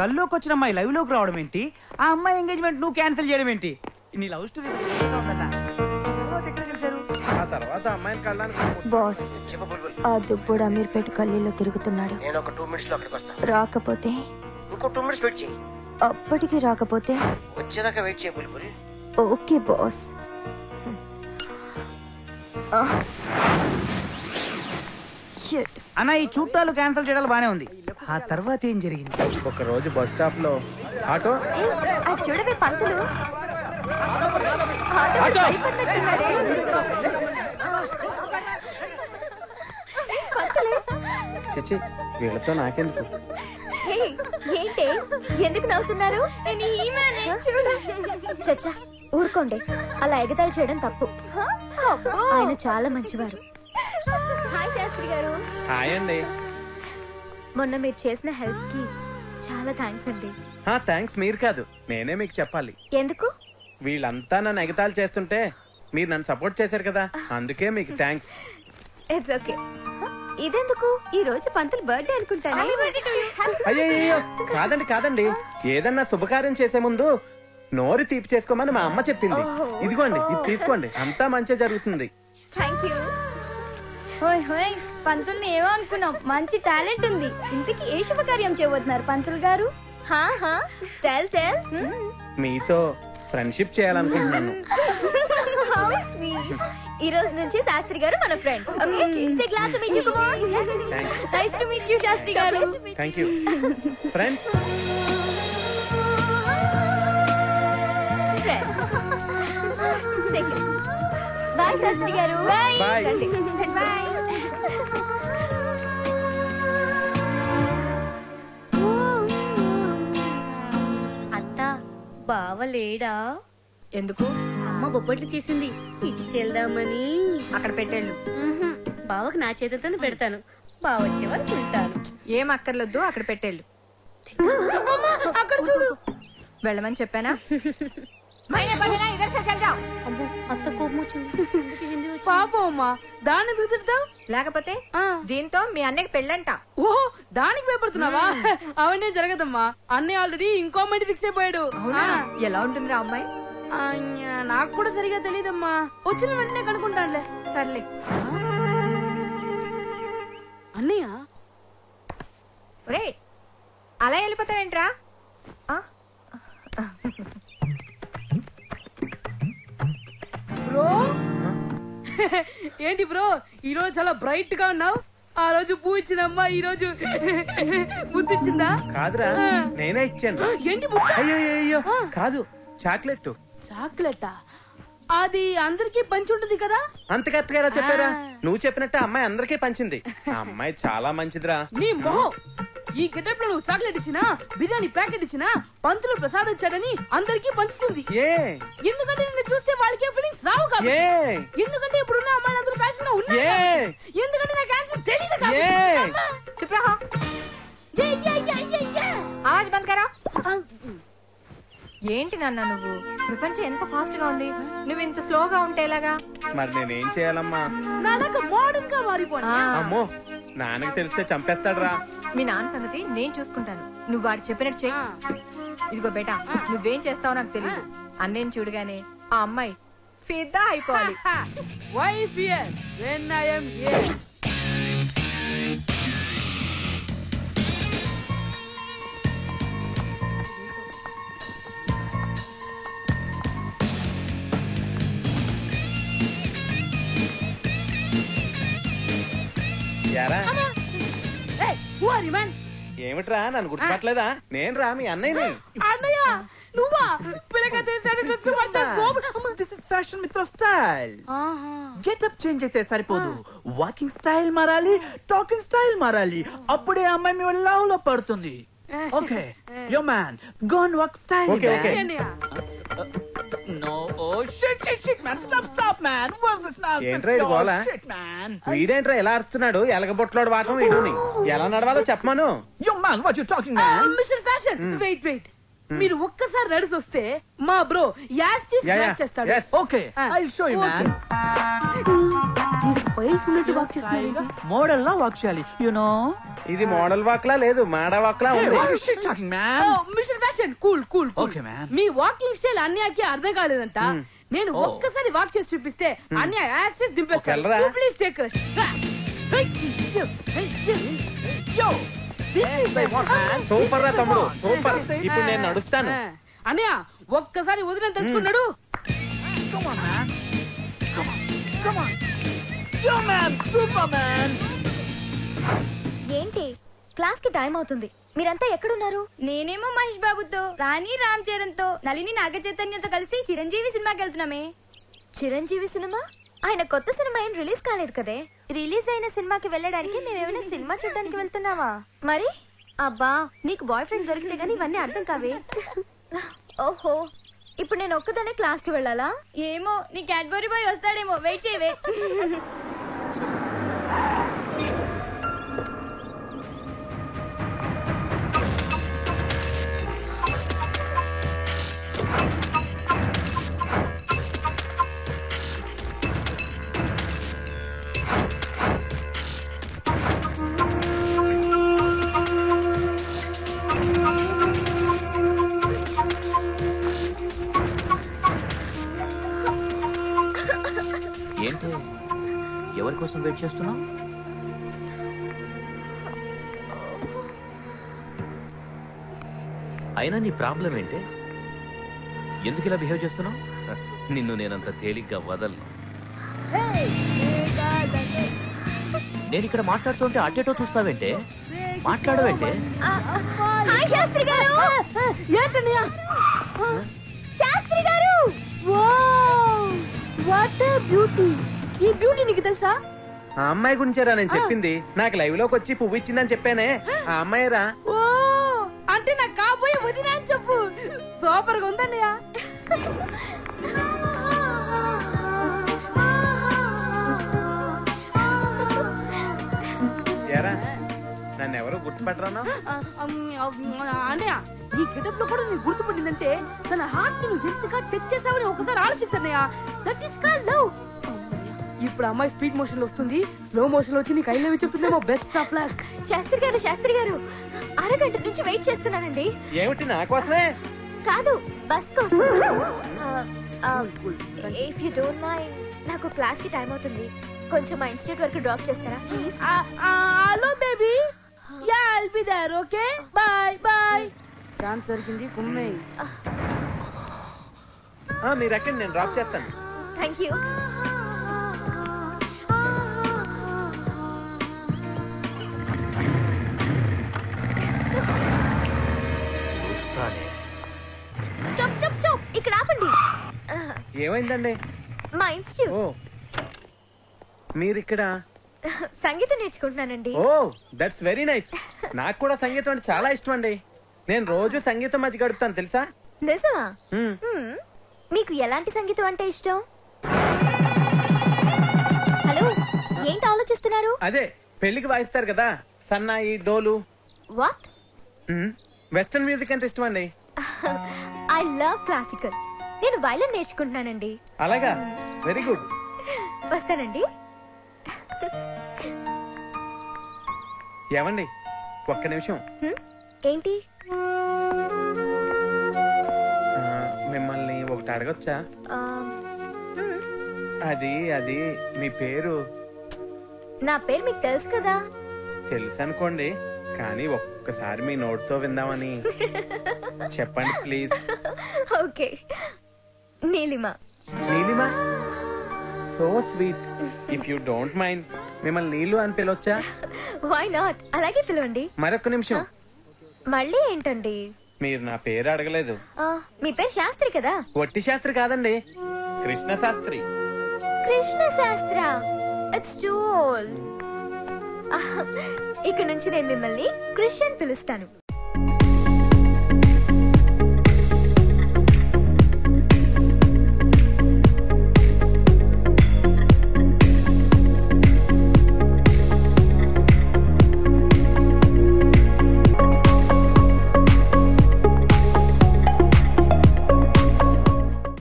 కల్లోకి వచ్చిన అమ్మాయి లైవ్ లోకి రావడం ఏంటి ఆ అమ్మాయి ఎంగేజ్మెంట్ నువ్వు క్యాన్సిల్ చేయడం ఏంటి నీ లవ్ స్టోరీ ఎక్కడ చూశారు ఆ తర్వాత అమ్మాయిని కళ్ళడానికి బాస్ చెప్పు బుల్బుల్ ఆ దుబ్బుడు అమీర్పేట గల్లీలో తిరుగుతున్నాడు నేను ఒక టూ మినిట్స్ లో అక్కడికి వస్తా రాకపోతే ఇంకో టూ మినిట్స్ వెయిట్ చేయి అప్పటికి రాకపోతే వచ్చేదాకా వెయిట్ చేయి బుల్బుల్ ఓకే బాస్ షిట్ అన్న ఈ చుట్టాలు క్యాన్సిల్ చేయడం బానే ఉంది ఆ తర్వాత ఏం జరిగింది ఒక రోజు బస్ స్టాప్ లో ఆటో అది చూడవే పంతులు ఆటో చిచి వీళ్ళతో నాకెందుకు హే, ఏంటి ఎందుకు నవ్వుతున్నారు చచ్చా ఊరుకోండి అలా ఎగతాళి చేయడం తప్పు ఆయన చాలా మంచివారు హాయ్ శాస్త్రి గారు హాయ్ అండి మొన్న మీరు చేసిన హెల్ప్ కి చాలా థ్యాంక్స్ అండి థ్యాంక్స్ మీరు కాదు నేనే మీకు చెప్పాలి ఎందుకు వీళ్ళంతా నన్ను ఎగతాళి చేస్తుంటే మీరు నన్ను సపోర్ట్ చేశారు కదా అందుకే మీకు థ్యాంక్స్ ఇట్స్ ఓకే ఇదెందుకు ఈ రోజు పంతులు బర్త్డే అనుకుంటాను అయ్యో కాదండి కాదండి ఏదన్నా శుభకార్యం చేసే ముందు నోరు తీపి చేసుకోమని మా అమ్మ చెప్పింది ఓహో. ఇదిగోండి ఇది తీసుకోండి అంతా మంచి జరుగుతుంది థ్యాంక్ యూ హోయ్ హోయ్ పంతుల్ని ఏమో అనుకున్నాం మంచి టాలెంట్ ఉంది ఇంతకీ ఏ శుభకార్యం చేయబోతున్నారు పంతులు గారు హా హా టెల్ టెల్ మీతో ఫ్రెండ్షిప్ చేయాలనుకుంటున్నాను హౌ స్వీట్ ఈ రోజు నుంచి శాస్త్రి గారు మన friend okay say glad to meet you come on nice to meet you Shastri garu thank you friends bye Shastri garu bye Bye. Bye అత్త బావలేడా ఎందుకు అమ్మ బొబ్బట్లు చేసింది ఇచ్చేద్దామని అక్కడ పెట్టేళ్ళు బావకు నా చేతులతో పెడతాను బావ వచ్చే వరకు ఉంటాను ఏం అక్కర్లొద్దు అక్కడ పెట్టేళ్ళు అక్కడ చూడు వెళ్ళమని చెప్పానా అమ్మో అత్త కోపం వచ్చింది ఏంది వచ్చింది? పాపం అమ్మా దాన్ని బెదిరిద్దాం లేకపోతే దీంతో మీ అన్నకి పెళ్ళంట ఓహో దానికి భయపడుతున్నావా అవన్నీ జరగదమ్మా అన్నయ్య ఆల్రెడీ ఇంకో మైండ్ ఫిక్స్ అయిపోయాడు అవునా ఆ. ఎలా ఉంటుంది ఆ అమ్మాయి ఆ, న్యా, నాకు కూడా సరిగా తెలియదమ్మా వచ్చిన వెంటనే కనుక్కుంటానులే సర్లే అన్నయ్య ఒరే అలా వెళ్ళిపోతావేంట్రా ఆ? బ్రో ఏంటి బ్రో ఈ రోజు చాలా బ్రైట్ గా ఉన్నావు ఆ రోజు పూ ఇచ్చిందమ్మా ఈ రోజు బుద్ధిచ్చిందా కాదురా నేనే ఇచ్చాను ఏంటి బుద్ధి అయ్యో అయ్యో కాదు చాక్లెట్ చాక్లెటా అది అందరికీ పంచి ఉంటుంది కదా అంత కరెక్ట్ గా చెప్పారా ఆ. నువ్వు చెప్పినట్టు ఆ అమ్మాయి అందరికీ పంచింది ఆ అమ్మాయి చాలా మంచిదిరా నీ మొహం ఈ గెటప్ లో నువ్వు చాక్లెట్ ఇచ్చినా బిర్యానీ ప్యాకెట్ ఇచ్చినా పంతులు ప్రసాద్ ఇచ్చాడని అందరికీ పంచుతుంది ఏ ఎందుకంటే నిన్ను చూస్తే వాళ్ళకి ఫీలింగ్స్ రావు కాబట్టి ఏ ఎందుకంటే ఇప్పుడున్న అమ్మాయిలు అందరూ ఫ్యాషన్ గా ఉన్నారు ఏ కాబట్టి. ఎందుకంటే నాకు ఆన్సర్ తెలియదు కాబట్టి. ఏ అమ్మా. चुप रहो ఏ, ఏ, ఏ, ఏ, ఏ. ఆవాజ్ బంద్ కరా ఆ, ఏంటి నాన్న నువ్వు ప్రపంచం ఎంత ఫాస్ట్ గా ఉంది నువ్వు ఇంత స్లోగా ఉంటే ఎలాగా మరి నేనేం చేయాలమ్మా నాలాగా మోడర్న్ గా మారిపోయి ఆ, అమ్మో నాన్నకి తెలిస్తే చంపేస్తాడురా మీ నాన్న సంగతి నేను చూసుకుంటాను నువ్వు వాడు చెప్పినట్టు చెయ్యి ఇదిగో బేటా నువ్వేం చేస్తావో నాకు తెలియదు అన్నేం చూడగానే ఆ అమ్మాయి ఫిదా అయిపోవాలి why fear when I am here యారా ఏయ్ హూ ఆర్ యు మ్యాన్ ఏమిట్రా నన్ను గుర్తుపట్టలేదా నేను రా మీ అన్నయ్యని అన్నయ్య నువ్వా పిల్లగా చేశాడు డ్రెస్ మంచి కోపం దిస్ ఇస్ ఫ్యాషన్ మిత్ర స్టైల్ ఆహా గెటప్ చేంజ్ అయితే సరిపోదు వాకింగ్ స్టైల్ మారాలి టాకింగ్ స్టైల్ మారాలి అప్పుడే ఆ అమ్మాయి మీ లవ్ లో పడుతుంది okay yo man gone walk style Okay, okay. అన్నయ్య no oh shit shit shit man stop stop man what's this ఏంట్రా ఇది గోల? షిట్ మ్యాన్ వీడేంట్రా ఎలా అరుస్తున్నాడు ఎలగబొట్లాడు వాటం వీడుని ఎలా నడవాలో చెప్పమాను yo man what you talking man mister fashion wait wait మీరు ఒక్కసారి నడిచి వస్తే మా బ్రో యాజ్ Yeah, yeah. చేస్తాడు Yes. Okay Ah, I show you okay. Man నీకు రైల్స్ ఉన్నట్టు వాక్ చేస్తున్నారు మోడల్ లా వాక్ చేయాలి యునో ఇది మోడల్ వాక్లా లేదు మాడా వాక్లా ఉంది talking man mister fashion cool cool Okay, ma'am. మీ వాకింగ్ స్టైల్ అన్యాకి అర్థం కాలేదంట నేను Oh. ఒక్కసారి వాక్ చేసి చూపిస్తే అన్య యాక్సెస్ ఒకళ్ళరా? దింపేస్తాను please take Yo, this is my one man. Super రా తమ్ముడు సూపర్ ఇప్పుడు నేను నడుస్తాను అన్నయ్య ఒక్కసారి వదిన తెలుసుకున్నాడు Come on, man. Come on, come on. Yo, man, Superman. ఏంటి క్లాస్ కి టైం అవుతుంది మీరంతా ఎక్కడున్నారు నేనేమో మహేష్ బాబుతో రాణి రామ్ చరణ్ తో నలిని నాగ చైతన్యతో కలిసి చిరంజీవి సినిమాకి వెళ్తున్నామే చిరంజీవి సినిమా ఆయన కొత్త సినిమా ఏం రిలీజ్ కాలేదు కదే రిలీజ్ అయిన సినిమాకి వెళ్ళడానికి మేమేమైనా సినిమా చూడడానికి వెళ్తున్నావా మరి అబ్బా నీకు బాయ్ ఫ్రెండ్ దొరికితే గానీ ఇవన్నీ అర్థం కావే ఓహో ఇప్పుడు నేను ఒక్కదానే క్లాస్ కి వెళ్ళాలా ఏమో నీ క్యాడ్బరీ బాయ్ వస్తాడేమో వెయిట్ చేయవే ఏంటి ఎవరి కోసం వెయిట్ చేస్తున్నావు అయినా నీ ప్రాబ్లం ఏంటి ఎందుకు ఇలా బిహేవ్ చేస్తున్నావు నిన్ను నేనంత తేలిగ్గా వదలను నేను ఇక్కడ మాట్లాడుతుంటే అటేటో చూస్తావేంటే మాట్లాడవేంటే హాయ్ శాస్త్రి గారు ఏంటన్నయ్య శాస్త్రి గారు వాట్ బ్యూటీ ఈ బ్యూటీ నీకు తెలుసా ఆ అమ్మాయి గురించేరా నేను చెప్పింది నాకు లైవ్ లోకి వచ్చి పువ్వు ఇచ్చిందని చెప్పానే ఆ అమ్మాయి రా ఓ అంటే నాకు కాబోయే వదిన అని చెప్పు సూపర్ గా ఉందన్నయ్య ఏరా నన్ను ఎవరు గుర్తుపట్టరానా ఆ, అమ్, అమ్, అన్నయ్య ఈ గెటప్ లో కూడా నీకు గుర్తుపడిందంటే తన హార్ట్ నువ్వు ఎంతగా తెచ్చేసావని ఒకసారి ఆలోచించన్నయ్య దట్ ఈస్ కాల్ లవ్ ఇప్పుడు అమ్మాయి స్పీడ్ మోషన్ లో వస్తుంది స్లో మోషన్ లో వచ్చి నీకు ఐ లవ్ చెప్తుందేమో best of luck Shastri garu Shastri గారు అరగంట నుంచి వెయిట్ చేస్తున్నానండి ఏమిటి నా కోసమే కాదు బస్ కోసం ఇఫ్ యూ డోంట్ మైండ్ నాకు క్లాస్ కి టైం అవుతుంది కొంచెం మా ఇన్స్టిట్యూట్ వరకు డ్రాప్ చేస్తారా please hello baby ya I'll be there okay bye bye chance దొరికింది కుమ్మే ఆ, మీరు ఎక్కండి నేను డ్రాప్ చేస్తాను థ్యాంక్ యూ చూస్తానే స్టాప్ స్టాప్ స్టాప్ ఇక్కడ ఆపండి ఆ, ఏమైందండి మా ఇన్స్టిట్యూట్ ఓ మీరిక్కడ సంగీతం నేర్చుకుంటున్నానండి ఓ దట్స్ వెరీ నైస్ నాకు కూడా సంగీతం అంటే చాలా ఇష్టం అండి నేను రోజు సంగీతం మధ్య గడుపుతాను తెలుసా నిజమా హ్మ్. హ్మ్. మీకు ఎలాంటి సంగీతం అంటే ఇష్టం హలో ఏంటి ఆలోచిస్తున్నారు అదే పెళ్లికి వాయిస్తారు కదా సన్నాయి డోలు వాట్ హ్మ్. వెస్టర్న్ మ్యూజిక్ అంటే ఇష్టం అండి ఐ లవ్ క్లాసికల్ నేను వైలన్ నేర్చుకుంటున్నానండి అలాగా వెరీ గుడ్ వస్తానండి ఏమండి ఒక్క నిమిషం హ్మ్? ఏంటి ఆ, మిమ్మల్ని ఒకటి అడగొచ్చా ఆ, హ్మ్. అది అది మీ పేరు నా పేరు మీకు తెలుసు కదా తెలుసు అనుకోండి కానీ ఒక్కసారి మీ నోటితో విందామని చెప్పండి please okay Neelima Neelima so sweet if you don't mind మిమ్మల్ని నీళ్ళు అని పిలవచ్చా వై నాట్ అలాగే పిలవండి మరొక నిమిషం మళ్ళీ ఏంటండి మీరు నా పేరు అడగలేదు ఆ, మీ పేరు శాస్త్రి కదా వట్టి శాస్త్రి కాదండి కృష్ణ శాస్త్రి కృష్ణ శాస్త్ర ఇట్స్ టూ ఓల్డ్ ఇక నుంచి నేను మిమ్మల్ని క్రిస్టియన్ పిలుస్తాను